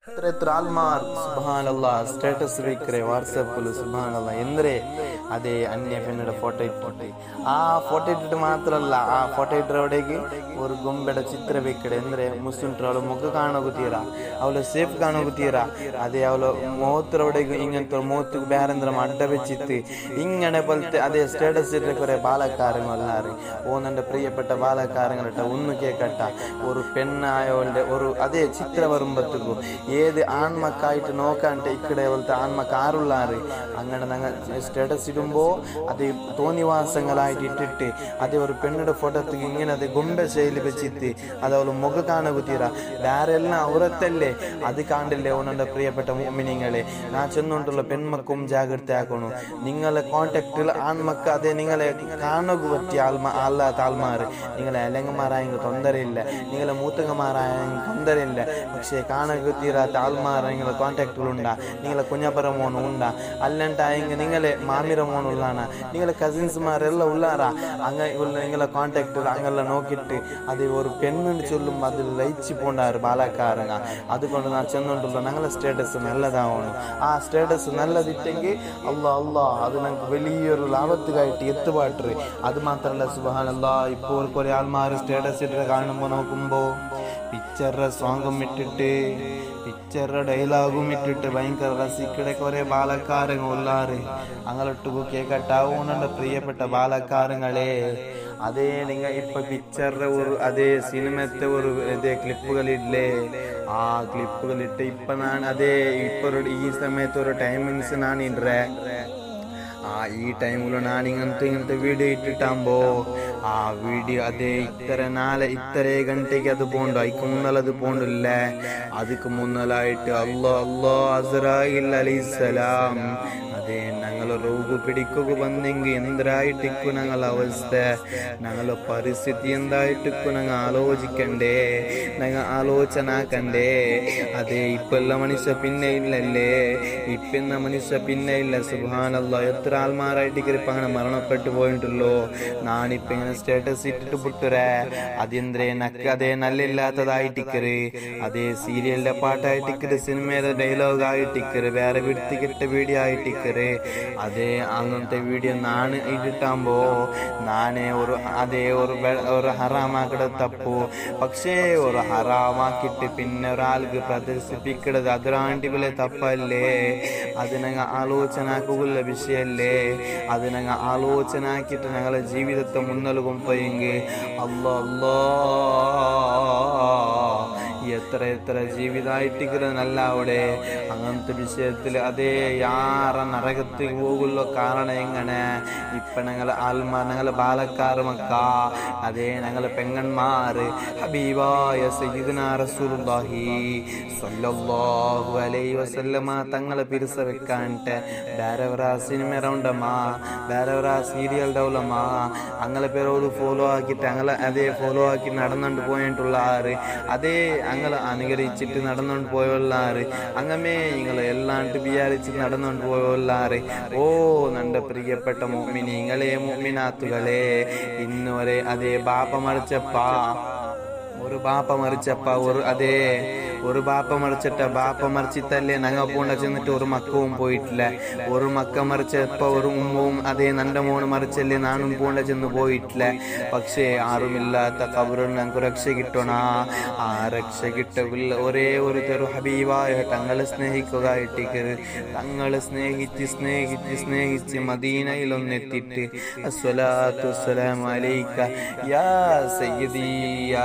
എത്ര എത്ര ആൽമാർ സുബാനല്ല സ്ಟೇಟಸ್ ಬೇಕ್ರೆ ವಾಟ್ಸಪ್ಪಲ್ಲಿ ಸುಬಾನಲ್ಲ ಎಂದ್ರೆ ಅದೇ ಅನ್ಯ ಪೆನ್ನಡ ಫೋಟೋ ಇಟ್ಟು ಆ ಫೋಟೋ ಇಟ್ಟಿട്ട് മാത്രല്ല ಆ ಫೋಟೋ ಇಟ್ಟರವಡೆಗೆ ഒരു ಗೊಂಬೆಡ ಚಿತ್ರ ಬೇಕಡೆ ಅಂದ್ರೆ ಮುಸ್ಲಿಂಟ್ರು ಅವಳು ಮುಖ ಕಾಣೋಗುತ್ತೀರ ಅವಳು ಸೇಫ್ ಕಾಣೋಗುತ್ತೀರ ಅದೇ ಅವಳು ಮೂವತ್ತರವಡೆಗೆ ಹಿಂಗಂತ ಮೂವತ್ತಿಗೆ ಬೇರೆಂದ್ರ ಅಡ್ಡ വെച്ചിട്ട് ഇങ്ങനെ പോലത്തെ അതേ സ്റ്റേറ്റസ് ഇട്ട കുറെ ബാലക്കാരങ്ങളല്ലാറ് ഓ നന്റെ പ്രിയപ്പെട്ട ബാലക്കാരങ്ങളിട്ട ഒന്ന് കേക്കട്ട ഒരു പെണ്ണായവളുടെ ഒരു അതേ ചിത്ര വരുമ്പത്തേക്കും ഏത് ആൺമക്കായിട്ട് നോക്കാണ്ട് ഇക്കടെ പോലത്തെ ആൺമക്ക ആറുള്ളാറ് അങ്ങനെ ഞങ്ങൾ സ്റ്റാറ്റസ് ഇടുമ്പോ അത് തോന്നിവാസങ്ങളായിട്ട് ഇട്ടിട്ട് അതേ ഒരു പെണ്ണിയുടെ ഫോട്ടോത്തേക്ക് ഇങ്ങനെ അത് ഗൊമ്പ ശൈലി വെച്ചിട്ട് അത് അവള് മുഖ കാണുകുത്തീര വേറെ എല്ലാം ഔറത്തല്ലേ അത് കാണ്ടില്ലേ ഓണന്റെ പ്രിയപ്പെട്ട മുമ്മിനിങ്ങളെ ഞാൻ ചെന്നുകൊണ്ടുള്ള പെൺമക്കും ജാഗ്രത ആക്കണു നിങ്ങളെ കോണ്ടാക്റ്റിൽ ആൺമക്ക അതെ നിങ്ങളെ കാണുക പറ്റിയ ആൽമ അല്ലാത്ത ആൾമാർ നിങ്ങളെ അലങ്ങന്മാരായെങ്കിൽ തൊന്തരയില്ല നിങ്ങളെ മൂത്തങ്ങന്മാരായെങ്കിൽ തൊന്തരയില്ല പക്ഷേ കാണുക തീരാത്ത ആൾമാർ നിങ്ങളെ കോണ്ടാക്റ്റുകളുണ്ടാ നിങ്ങളെ കുഞ്ഞപ്പറ മോണ് ഉണ്ടാ അല്ലണ്ടായെങ്കിൽ നിങ്ങളെ മാമിര മോണുള്ളാണ് നിങ്ങളെ കസിൻസ്മാരെല്ലാം ഉള്ളാറാ അങ്ങ ഉള്ള നിങ്ങളെ കോണ്ടാക്റ്റിൽ അങ്ങെല്ലാം നോക്കിയിട്ട് അത് ഒരു പെണ്ണിന് ചൊല്ലും അതിൽ ലയിച്ചു പോണ്ടാറ് ബാലക്കാരങ്ങ അതുകൊണ്ട് ഞാൻ ചെന്നുകൊണ്ടുള്ള ഞങ്ങളെ സ്റ്റേറ്റസ് നല്ലതാവണം ആ സ്റ്റേറ്റസ് നല്ലതിട്ടെങ്കിൽ അല്ല അല്ല അത് ഞങ്ങൾക്ക് വലിയൊരു ലാഭത്തുകായിട്ട് എത്തുപാട്ട് അത് മാത്രമല്ല സുബാനല്ല ഇപ്പോൾ കുറെ ആൾമാർ സ്റ്റേറ്റസ് ഇട്ട് കാണുമ്പോൾ നോക്കുമ്പോൾ പിക്ചറുടെ സോങ്ങും ഇട്ടിട്ട് പിക്ചറുടെ ഡയലോഗും ഇട്ടിട്ട് ഭയങ്കര രസിക്കടെ കുറെ ബാലക്കാരങ്ങൾ ഉള്ളാറ് അങ്ങോട്ട് കേക്കട്ടാവുന്നുണ്ട് പ്രിയപ്പെട്ട ബാലക്കാരങ്ങളെ അതേ നിങ്ങൾ ഇപ്പൊ പിക്ചറിന്റെ ഒരു അതേ സിനിമത്തെ ഒരു ഇതേ ക്ലിപ്പുകളില്ലേ ആ ക്ലിപ്പുകളിട്ട് ഇപ്പൊ ഞാൻ അതേ ഇപ്പൊ ഒരു ഈ സമയത്ത് ഒരു ടൈമിങ്സ് ഞാൻ ഇടേ ആ ഈ ടൈമിൽ ഞാൻ ഇങ്ങനത്തെ ഇങ്ങനത്തെ വീഡിയോ ഇട്ടിട്ടാകുമ്പോ ആ വീഡിയോ അದೇ ഇത്ര നാല് ഇത്ര ഗಂಟೆಗೆ ಅದು പോണ്ടു അതിക്ക് മുന്നലത് പോണ്ടില്ലേ അതിക്ക് മുന്നലായിട്ട് അല്ലോ അല്ലോ അസറായിൽ അലൈസലാം അതെ ഞങ്ങൾ രോഗ പിടിക്കുക ಬಂದೆಂಗೆ ಎಂದ್ರಾയിട്ടിക്കു ഞങ്ങൾ അവസ്ഥ ഞങ്ങളെ പരിസ്ഥിതി എന്തായിട്ടിക്കു ഞങ്ങൾ ആലോചിക്കണ്ടേ ഞങ്ങൾ ആലോചന ആക്കണ്ടേ അതെ ഇപ്പെല്ലാം മനുഷ്യ പിന്നെ ഇല്ലല്ലേ ഇപ്പെന്ന മനുഷ്യ പിന്നെ ഇല്ല സുഹാനല്ല എത്ര ആൾമാരായിട്ട് ഇപ്പൊ അങ്ങനെ മരണപ്പെട്ടു പോയിട്ടുള്ളൂ നാണിപ്പൊ ഇങ്ങനെ സ്ಟೇಟಸ್ ഇട്ടിട്ട് ಬಿಟ್ಟರೆ അതെന്തേ നക്ക് അതേ നല്ലില്ലാത്തതായിട്ടിക്കറ് അതേ സീരിയലിന്റെ പാട്ടായിട്ടിക്കറ് സിനിമയുടെ ഡയലോഗ് ആയിട്ടിക്കറ് വേറെ വൃത്തികെട്ട വീഡിയോ ആയിട്ടിക്കറ് അതേ അങ്ങനത്തെ വീഡിയോ നാണ് ഇട്ടിട്ടാകുമ്പോ നാനേ ഒരു അതേ ഒരു വെ- ഒരു ഹറാമാക്കട തപ്പു പക്ഷേ ഒരു ഹറാമാക്കിട്ട് പിന്നെ ഒരാൾക്ക് പ്രദർശിപ്പിക്കണത് അതിരാണ്ടി പോലെ തപ്പല്ലേ അത് ഞങ്ങൾ ആലോചന ആക്കുള്ള വിഷയല്ലേ അത് ഞങ്ങൾ ആലോചന ആക്കിയിട്ട് ഞങ്ങളെ ജീവിതത്തെ മുന്നൽകും പോയെങ്കിൽ അല്ലോ അല്ലോ എത്ര എത്ര ജീവിതമായിട്ടിരിക്കുന്നല്ല അവിടെ അങ്ങനത്തെ വിഷയത്തിൽ അതേ യാറ നരകത്തിൽ പോകുള്ള കാരണം എങ്ങനെ ഇപ്പൊ ഞങ്ങള് ആൽമാർ ഞങ്ങള് ബാലക്കാർ മക്ക അതേ ഞങ്ങള് പെങ്ങന്മാര് ഹബീബായ സയ്യിദ്ന റസൂലുള്ളാഹി സ്വല്ലല്ലാഹു അലൈഹി വസല്ലമ തങ്ങളെ പിരിസ വെക്കാണ്ട് വേറെവರ സിനിമ റൗണ്ടമാ വേറെവರ സീരിയൽ ഡൗലമാ അങ്ങനെ പേരോട് ഫോളോ ആക്കിയിട്ട് അങ്ങനെ അതേ ഫോളോ ആക്കി നടന്നുകൊണ്ട് പോയിട്ടുള്ള ആറ് അതേ അങ്ങനെ അനുകരിച്ചിട്ട് നടന്നുകൊണ്ട് പോയുള്ള ആറ് അങ്ങമേ നിങ്ങളെ എല്ലാണ്ട് വിചാരിച്ച് നടന്നുകൊണ്ട് പോയുള്ള ആറ് ഓ നന്റെ പ്രിയപ്പെട്ട മോമിനി നിങ്ങളെ മോമിനാത്തുകളെ ഇന്ന് വരെ അതേ ബാപ്പ മറിച്ചപ്പാ ഒരു ബാപ്പ മറിച്ചപ്പ ഒരു അതേ ഒരു ബാപ്പ മറിച്ചിട്ട ബാപ്പ മറിച്ചിട്ടല്ലേ ഞങ്ങൾ പൂണ്ട ചെന്നിട്ട് ഒരു മക്കവും പോയിട്ടില്ല ഒരു മക്ക മറിച്ചപ്പ ഒരു ഉമ്മവും അതേ നന്റെ മോണ് മറിച്ചല്ലേ നാനും പൂണ്ട ചെന്ന് പോയിട്ടില്ല പക്ഷേ ആരുമില്ലാത്ത കബറിൽ ഞങ്ങൾക്ക് രക്ഷ കിട്ടണ ആ രക്ഷ കിട്ടില്ല ഒരേ ഒരു തെറു ഹബീബായ തങ്ങളെ സ്നേഹിക്കുക ഇട്ടിക്കരുത് തങ്ങളെ സ്നേഹിച്ച് സ്നേഹിച്ച് സ്നേഹിച്ച് മദീനയിൽ ഒന്നെത്തിയിട്ട് അസ്വലാത്തു വസ്സലാമു അലൈക യാ സയ്യിദി യാ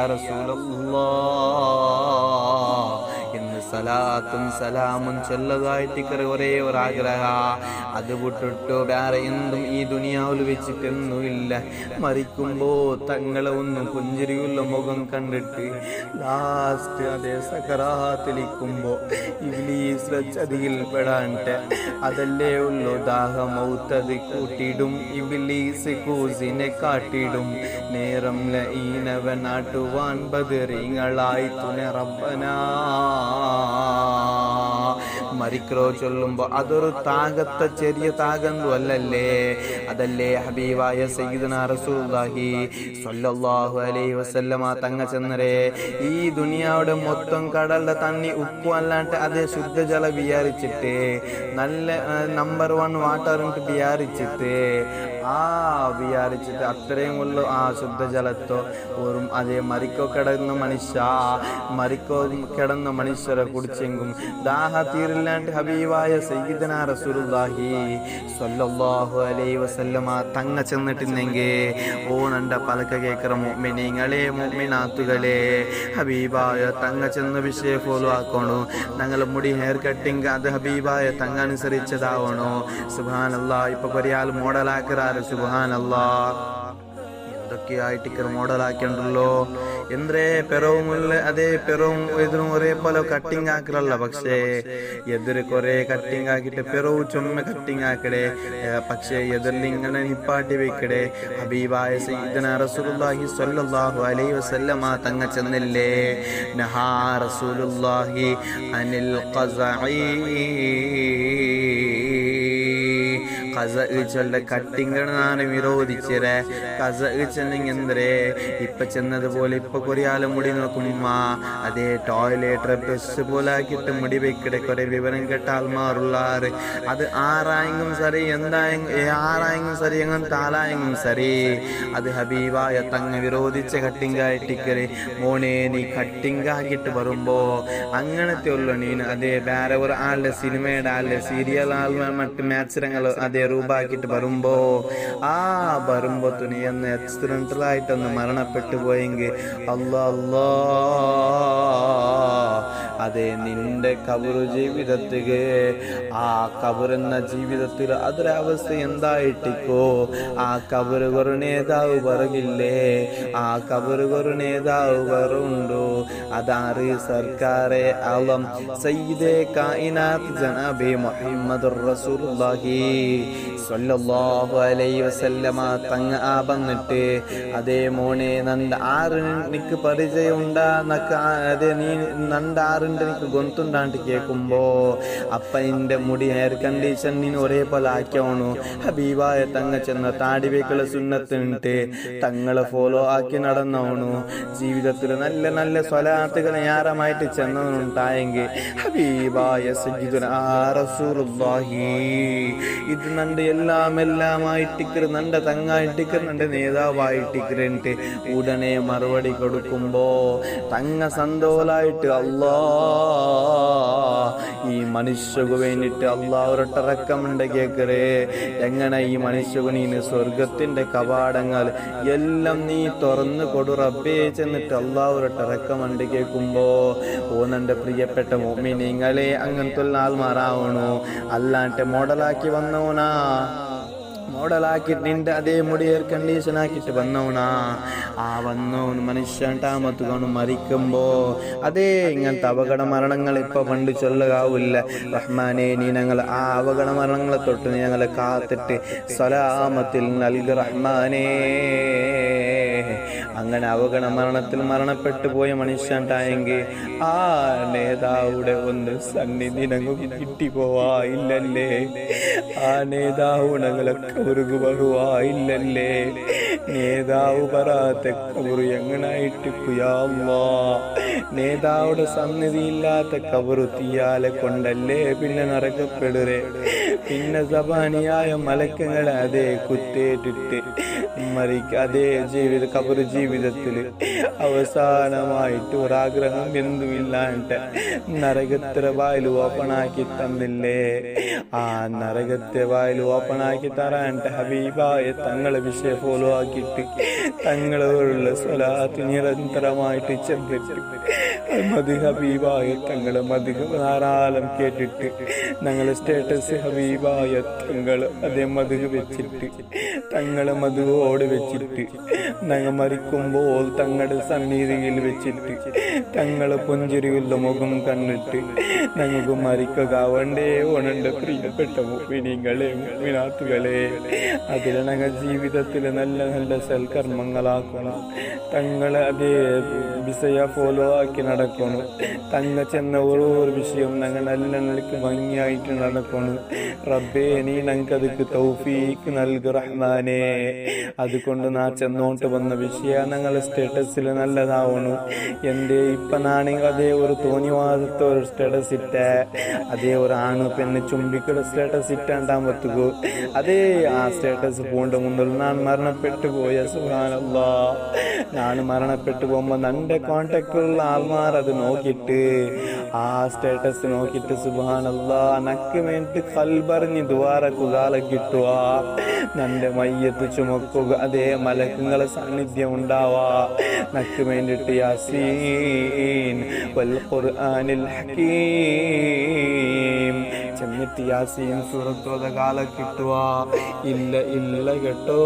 റസൂലല്ലാഹ് എന്ന് സലാത്തും സലാമും ചൊല്ലതായിട്ട് ഒരേ ഒരു ആഗ്രഹ അത് വിട്ടിട്ടോ വേറെ എന്തും ഈ ദുനിയാവിൽ വെച്ചിട്ടൊന്നുമില്ല മരിക്കുമ്പോ തങ്ങളെ ഒന്ന് പുഞ്ചിരിയുള്ള മുഖം കണ്ടിട്ട് ലാസ്റ്റ് അതേ സകറാത്തിലിക്കുമ്പോ ഇവലീസ് ചതിയിൽ പെടാണ്ട് അതല്ലേ ഉള്ളു ദാഹമൗത്തത് കൂട്ടിയിടും ഇവലീസ് കൂസിനെ കാട്ടിടും നേരം ലഈനവൻ നാട്ടുവാൻ ബദറിങ്ങളായി തുണ റബ്ബനാ മരിക്കറോ ചൊല്ലുമ്പോ അതൊരു താകത്തെ ചെറിയ താകന്തു അല്ലല്ലേ അതല്ലേ ഹബീബായ സയ്യിദന റസൂലുള്ളാഹി സ്വല്ലല്ലാഹു അലൈഹി വസല്ലമ തങ്ങ ചെന്നരെ ഈ ദുനിയാവിടെ മൊത്തം കടലിലെ തണ്ണി ഉപ്പു അല്ലാണ്ട് അതേ ശുദ്ധജല വിചാരിച്ചിട്ട് നല്ല നമ്പർ വൺ വാട്ടർ വിചാരിച്ചിട്ട് ആ വിചാരിച്ചിട്ട് അത്രയും ഉള്ളു ആ ശുദ്ധജലത്തോ ഒരു അതേ മരിക്കോ കിടന്ന മനുഷ്യ മരിക്കോ കിടന്ന മനുഷ്യരെ കുടിച്ചെങ്കും ദാഹ തീരില്ലാണ്ട് ഹബീബായ സയ്യിദന റസൂലുള്ളാഹി സ്വല്ലല്ലാഹു അലൈഹി വസല്ലമ തങ്ങ ചെന്നിട്ടുണ്ടെങ്കിൽ ഓണണ്ട പലക്ക കേക്കറ മുഅ്മിനീങ്ങളെ മുഅ്മിനാത്തുകളെ ഹബീബായ തങ്ങ ചെന്ന വിഷയം ഫോളോ ആക്കണു ഞങ്ങൾ മുടി ഹെയർ കട്ടിങ് അത് ഹബീബായ തങ്ങ അനുസരിച്ചതാവണോ സുബാനല്ലാ ഇപ്പൊ പരിയാൽ മോഡലാക്കാറ് സുബാനല്ലാ എന്തൊക്കെയായിട്ട് ഇക്കർ മോഡലാക്കിണ്ടല്ലോ എന്തിരേ പെറവും അതേ പെറവും എതിരും ഒരേപോലെ കട്ടിങ് ആക്കലല്ല പക്ഷേ എതിര് കുറെ കട്ടിങ് ആക്കിയിട്ട് പെറവ് ചുമ്മ കട്ടിങ് ആക്കടെ ഏ, പക്ഷേ എതിരിൽ ഇങ്ങനെ നിപ്പാട്ടി വെക്കടെ ഹബീബായ സയ്യിദന റസൂലുള്ളാഹി സ്വല്ലല്ലാഹു അലൈഹി വസല്ലമ തങ്ങ ചെന്നില്ലേ നഹാ റസൂലുള്ളാഹി അനിൽ ഖസഈ കസ കട്ടിങ്ങാണ് വിരോധിച്ചരെ കസ ചെന്നെങ്കിൽ എന്തരേ ഇപ്പൊ ചെന്നതുപോലെ ഇപ്പൊ കൊറിയാലും മുടി നോക്കുമ്പ അതേ ടോയ്ലറ്റ് ബസ് പോലെ ആക്കിയിട്ട് മുടി വെക്കടെ കുറെ വിവരം കേട്ട ആൾമാറുള്ളാറ് അത് ആറായെങ്കും സരി എന്തായെങ്കും ആറായെങ്കും സരി എങ്ങനെ താലായെങ്കും സരി അത് ഹബീബായ തങ്ങ വിരോധിച്ച കട്ടിങ് ആയിട്ടിക്കറി മോനെ നീ കട്ടിങ് ആക്കിയിട്ട് വരുമ്പോ അങ്ങനത്തെ ഉള്ളു നീ അതേ വേറെ ഒരു ആളുടെ സിനിമയുടെ ആളുടെ സീരിയൽ ആൾ മറ്റ് മാച്ചിരങ്ങൾ അതേ രൂപാക്കിയിട്ട് വരുമ്പോ ആ വരുമ്പോ തുണി എന്ന് ആക്സിഡന്റലായിട്ടൊന്ന് മരണപ്പെട്ടു പോയെങ്കിൽ അല്ലാ അല്ലാ അതെ നിന്റെ കബറു ജീവിതത്തില് ആ കബറെന്ന ജീവിതത്തിൽ അതൊരവസ്ഥ എന്തായിട്ടിക്കോ ആ കബറ് ഒരു നേതാവ് പറകില്ലേ ആ കബറ് ഒരു നേതാവ് പറയുണ്ടോ അതാറ് സർക്കാരെ അളം സയ്യിദേ കായിനാത്ത് ജനാബി മുഹമ്മദ് റസൂലുള്ളാഹി സ്വല്ലല്ലാഹു അലൈഹി വസല്ലമ തങ്ങ ആ വന്നിട്ട് അതേ മോനെ നണ്ട ആറ് നിനക്ക് പരിചയം ഉണ്ടാ നക്ക അതെ നീ നണ്ട ആറിന്റെ നിനക്ക് ഗൊന്തുണ്ടാണ്ട് കേൾക്കുമ്പോ അപ്പ നിന്റെ മുടി ഹെയർ കണ്ടീഷൻ നീ ഒരേപോലെ ആക്കിയോണു ഹബീബായ തങ്ങ ചെന്ന താടി വെക്കള സുന്നത്തിനിട്ട് തങ്ങളെ ഫോളോ ആക്കി നടന്നോണു ജീവിതത്തിൽ നല്ല നല്ല സ്വലാത്തുകൾ ഞാറമായിട്ട് ചെന്നവനുണ്ടായെങ്കിൽ ഹബീബായ സയ്യിദുന റസൂലുള്ളാഹി ഇത് നണ്ട് എല്ലാം എല്ലാമായിട്ടിക്കർ നണ്ട തങ്ങായിട്ടിക്കർ നണ്ട നേതാവായിട്ടിക്കറിട്ട് ഉടനെ മറുപടി കൊടുക്കുമ്പോ തങ്ങ സന്തോലായിട്ട് അല്ലാ ഈ മനുഷ്യക്ക് വേണ്ടിട്ട് അള്ളാഹുരട്ട റക്കമുണ്ട് കേക്കറേ എങ്ങനെ ഈ മനുഷ്യക്ക് നീ സ്വർഗത്തിന്റെ കവാടങ്ങൾ എല്ലാം നീ തുറന്നു കൊടു റബ്ബേ ചെന്നിട്ട് അള്ളാഹുരട്ട റക്കമുണ്ട് കേൾക്കുമ്പോ ഓ നന്റെ പ്രിയപ്പെട്ട മോമി നിങ്ങളെ അങ്ങനത്തെ ആൾമാറാവണു അല്ലാണ്ട് മോഡലാക്കി വന്നവനാ മോഡലാക്കിട്ട് നിന്റെ അതേ മുടി എയർ കണ്ടീഷൻ ആക്കിയിട്ട് വന്നവനാ ആ വന്നവൻ മനുഷ്യൻ ടാമത്ത് കാണും മരിക്കുമ്പോ അതേ ഇങ്ങനത്തെ അപകട മരണങ്ങൾ ഇപ്പൊ പണ്ട് ചൊല്ലുകാവില്ല റഹ്മാനെ നീ ഞങ്ങൾ ആ അപകട മരണങ്ങളെ തൊട്ട് നീ ഞങ്ങളെ കാത്തിട്ട് സലാമത്തിൽ നൽകി റഹ്മാനേ അങ്ങനെ അപകട മരണത്തിൽ മരണപ്പെട്ടു പോയ മനുഷ്യണ്ടായെങ്കിൽ ആ നേതാവുടെ ഒന്ന് സന്നിധി ഞങ്ങൾക്ക് കിട്ടിപ്പോവാ ഇല്ലല്ലേ ആ നേതാവ് ഞങ്ങളൊക്കെ ഒരു ബഹുവായില്ലല്ലേ നേതാവ് പറയാത്ത കബറ് എങ്ങനായിട്ട് കുയാവാ നേതാവുടെ സന്നിധി ഇല്ലാത്ത കബറ് തീയാലെ കൊണ്ടല്ലേ പിന്നെ നരകപ്പെടുറേ പിന്നെ സബാനിയായ മലക്കങ്ങളെ അതേ കുത്തേറ്റിട്ട് മരിക്ക അതേ ജീവിത കബറ് ജീവിതത്തിൽ അവസാനമായിട്ട് ഒരാഗ്രഹം എന്തുമില്ലാണ്ട് നരകത്തിലെ വായിൽ ഓപ്പണാക്കി തന്നില്ലേ ആ നരകത്തെ വായിൽ ഓപ്പണാക്കി തരാണ്ട് ഹബീബായ തങ്ങളെ വിഷയം ഫോളോ ആക്കിയിട്ട് തങ്ങളോടുള്ള സ്വലാത്ത് നിരന്തരമായിട്ട് ചെന്നിട്ട് മതി ഹബീബായ തങ്ങളെ മതി ധാരാളം കേട്ടിട്ട് ഞങ്ങളെ സ്റ്റേറ്റസ് ഹബീബായ തങ്ങൾ അതേ മധു വെച്ചിട്ട് തങ്ങളെ മധുവോട് വെച്ചിട്ട് ഞങ്ങൾ മരിക്കുമ്പോൾ തങ്ങളുടെ സന്നിധിയിൽ വെച്ചിട്ട് തങ്ങളെ പുഞ്ചിരിയുള്ള മുഖം കണ്ടിട്ട് ഞങ്ങൾക്ക് മരിക്കുക വേണ്ടേ ഓണന്റെ പ്രിയപ്പെട്ട മുപ്പിനിങ്ങളെ മുപ്പിനാത്തുകളെ അതിൽ ഞങ്ങൾ ജീവിതത്തിൽ നല്ല നല്ല സൽക്കർമ്മങ്ങളാക്കണം തങ്ങളെ അതേ വിസയ ഫോളോ ആക്കി നട നടക്കണം തങ്ങ ചെന്ന ഓരോ വിഷയം ഞങ്ങൾ നല്ല നിലക്ക് ഭംഗിയായിട്ട് നടക്കണം റബ്ബേ നീ ഞങ്ങൾക്കതിക്ക് തൗഫീക്ക് നൽകു റഹ്മാനെ അതുകൊണ്ട് നാ ചെന്നോട്ട് വന്ന വിഷയ ഞങ്ങളെ സ്റ്റേറ്റസിൽ നല്ലതാവണം എൻ്റെ ഇപ്പൊ നാണെങ്കിൽ അതേ ഒരു തോന്നിവാദത്തെ ഒരു സ്റ്റേറ്റസ് ഇട്ട അതേ ഒരു ആണ് പെണ്ണ് ചുംബിക്കുള്ള സ്റ്റേറ്റസ് ഇട്ടാണ്ടാൻ പറ്റുകൂ അതേ ആ സ്റ്റേറ്റസ് പോണ്ട മുന്നിൽ ഞാൻ മരണപ്പെട്ടു പോയ സുഹാനല്ല ഞാൻ മരണപ്പെട്ടു പോകുമ്പോൾ നന്റെ കോണ്ടാക്റ്റിലുള്ള ആൾമാർ അത് നോക്കിയിട്ട് ആ സ്റ്റേറ്റസ് നോക്കിയിട്ട് സുബാനല്ല നക്ക് വേണ്ടി കൽപറിഞ്ഞ് ദ്വാരക്കു കാലം കിട്ടുക നന്റെ മയ്യത്ത് ചുമക്കുക അതേ മലക്കുങ്ങളെ സാന്നിധ്യം ഉണ്ടാവാ നക്ക് വേണ്ടിയിട്ട് യാസീൻ വൽ ഖുർആനിൽ ഹകീം ചെന്നിട്ട് യാസീൻ സൂറത്തോത കാലം കിട്ടുക ഇല്ല ഇല്ല കേട്ടോ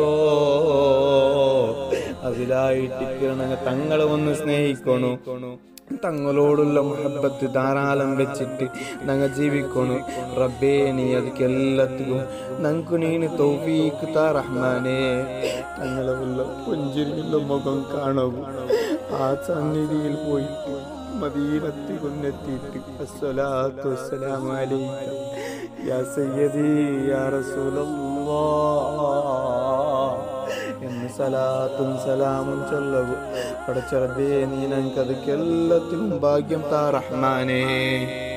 അതിലായിട്ടിക്കണ തങ്ങളെ ഒന്ന് സ്നേഹിക്കണു തങ്ങളോടുള്ള മുഹബത്ത് ധാരാളം വെച്ചിട്ട് ഞങ്ങൾ ജീവിക്കണു റബ്ബേ നീ ಅದಕ್ಕೆ ಎಲ್ಲത്തിಗೂ ನಂಕು ನೀನು ತೌಫೀಕ್ ತಾ റഹ്മാനേ തങ്ങളെ ഉള്ള പുഞ്ചിരിയുള്ള മുഖം കാണവും ആ സന്നിധിയിൽ പോയിട്ട് മദീനത്തിൽ കൊന്നെത്തിയിട്ട് അസ്സലാത്തു വസ്സലാമു അലൈക യാ സയ്യദി യാ റസൂലല്ലാഹ് എന്ന് സലാത്തും സലാമും ചൊല്ലവു പടച്ചറബേ നീ ഞങ്ങൾക്ക് അതൊക്കെ എല്ലാത്തിനും ഭാഗ്യം താ റഹ്മാനേ